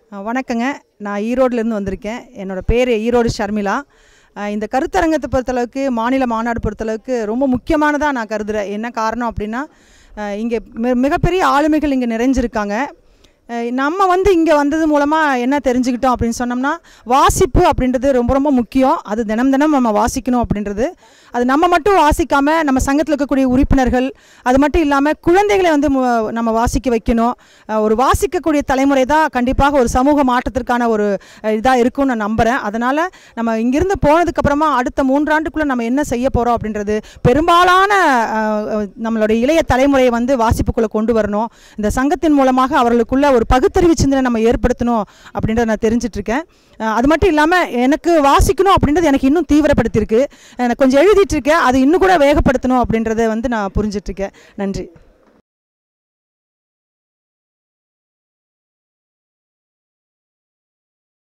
அஹ் வணக்கங்க நான் ஈரோட்லேருந்து வந்திருக்கேன் என்னோட பேர் ஈரோடு ஷர்மிளா அஹ் இந்த கருத்தரங்கத்தை பொறுத்தளவுக்கு மாநில மாநாடு பொறுத்தளவுக்கு ரொம்ப முக்கியமானதாக நான் கருதுகிறேன் என்ன காரணம் அப்படின்னா இங்கே மிகப்பெரிய ஆளுமைகள் இங்கே நிறைஞ்சிருக்காங்க அஹ் நம்ம வந்து இங்கே வந்தது மூலமாக என்ன தெரிஞ்சுக்கிட்டோம் அப்படின்னு சொன்னோம்னா வாசிப்பு அப்படின்றது ரொம்ப ரொம்ப முக்கியம் அது தினம் தினம் நம்ம வாசிக்கணும் அப்படின்றது அது நம்ம மட்டும் வாசிக்காமல் நம்ம சங்கத்தில் இருக்கக்கூடிய உறுப்பினர்கள் அது மட்டும் இல்லாமல் குழந்தைகளை வந்து மு- நம்ம வாசிக்க வைக்கணும் அஹ் ஒரு வாசிக்கக்கூடிய தலைமுறை தான் கண்டிப்பாக ஒரு சமூக மாற்றத்திற்கான ஒரு இதாக இருக்கும்னு நான் நம்புகிறேன் அதனால் நம்ம இங்கிருந்து போனதுக்கப்புறமா அடுத்த மூன்றாண்டுக்குள்ளே நம்ம என்ன செய்ய போகிறோம் அப்படின்றது பெரும்பாலான அஹ், அஹ், நம்மளுடைய இளைய தலைமுறையை வந்து வாசிப்புக்குள்ளே கொண்டு வரணும் இந்த சங்கத்தின் மூலமாக அவர்களுக்குள்ள ஒரு பகுத்தறிவு சிந்தனை நம்ம ஏற்படுத்தணும் அப்படின்றத நான் தெரிஞ்சிட்டு இருக்கேன் அஹ், அது மட்டும் இல்லாமல் எனக்கு வாசிக்கணும் அப்படின்றது எனக்கு இன்னும் தீவிரப்படுத்தியிருக்கு எனக்கு கொஞ்சம் எழுதிட்டு இருக்கேன் அது இன்னும் கூட வேகப்படுத்தணும் அப்படின்றத வந்து நான் புரிஞ்சிட்டு இருக்கேன் நன்றி